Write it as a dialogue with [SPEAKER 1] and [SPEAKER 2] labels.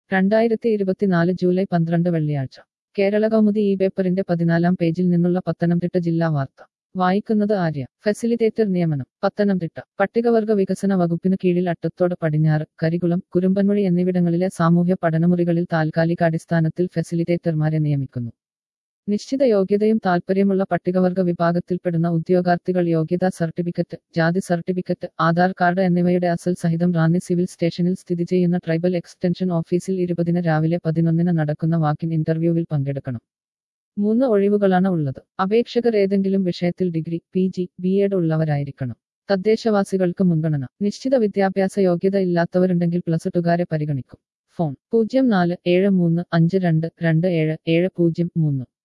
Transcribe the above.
[SPEAKER 1] രണ്ടായിരത്തി ഇരുപത്തിനാല് ജൂലൈ പന്ത്രണ്ട് വെള്ളിയാഴ്ച കേരള കൗമുദി ഈ പേപ്പറിന്റെ പതിനാലാം പേജിൽ നിന്നുള്ള പത്തനംതിട്ട ജില്ലാ വാർത്ത വായിക്കുന്നത് ആര്യ ഫെസിലിറ്റേറ്റർ നിയമനം പത്തനംതിട്ട പട്ടികവർഗ വികസന വകുപ്പിന് കീഴിൽ അട്ടത്തോട് പടിഞ്ഞാറ് കരികുളം കുരുമ്പൻമൊഴി എന്നിവിടങ്ങളിലെ സാമൂഹ്യ പഠനമുറികളിൽ താൽക്കാലികാടിസ്ഥാനത്തിൽ ഫെസിലിറ്റേറ്റർമാരെ നിയമിക്കുന്നു നിശ്ചിത യോഗ്യതയും താൽപ്പര്യമുള്ള പട്ടികവർഗ വിഭാഗത്തിൽപ്പെടുന്ന ഉദ്യോഗാർത്ഥികൾ യോഗ്യതാ സർട്ടിഫിക്കറ്റ് ജാതി സർട്ടിഫിക്കറ്റ് ആധാർ കാർഡ് എന്നിവയുടെ അസൽ സഹിതം റാന്നി സിവിൽ സ്റ്റേഷനിൽ സ്ഥിതി ചെയ്യുന്ന ട്രൈബൽ എക്സ്റ്റൻഷൻ ഓഫീസിൽ ഇരുപതിന് രാവിലെ പതിനൊന്നിന് നടക്കുന്ന വാക്കിൻ ഇന്റർവ്യൂവിൽ പങ്കെടുക്കണം മൂന്ന് ഒഴിവുകളാണ് ഉള്ളത് അപേക്ഷകർ ഏതെങ്കിലും വിഷയത്തിൽ degree P G B Ed ഉള്ളവരായിരിക്കണം തദ്ദേശവാസികൾക്ക് മുൻഗണന നിശ്ചിത വിദ്യാഭ്യാസ യോഗ്യത ഇല്ലാത്തവരുണ്ടെങ്കിൽ പ്ലസ് ടുകാരെ പരിഗണിക്കും ഫോൺ പൂജ്യം നാല് ഏഴ് മൂന്ന് അഞ്ച് രണ്ട് രണ്ട് ഏഴ് ഏഴ് പൂജ്യം മൂന്ന്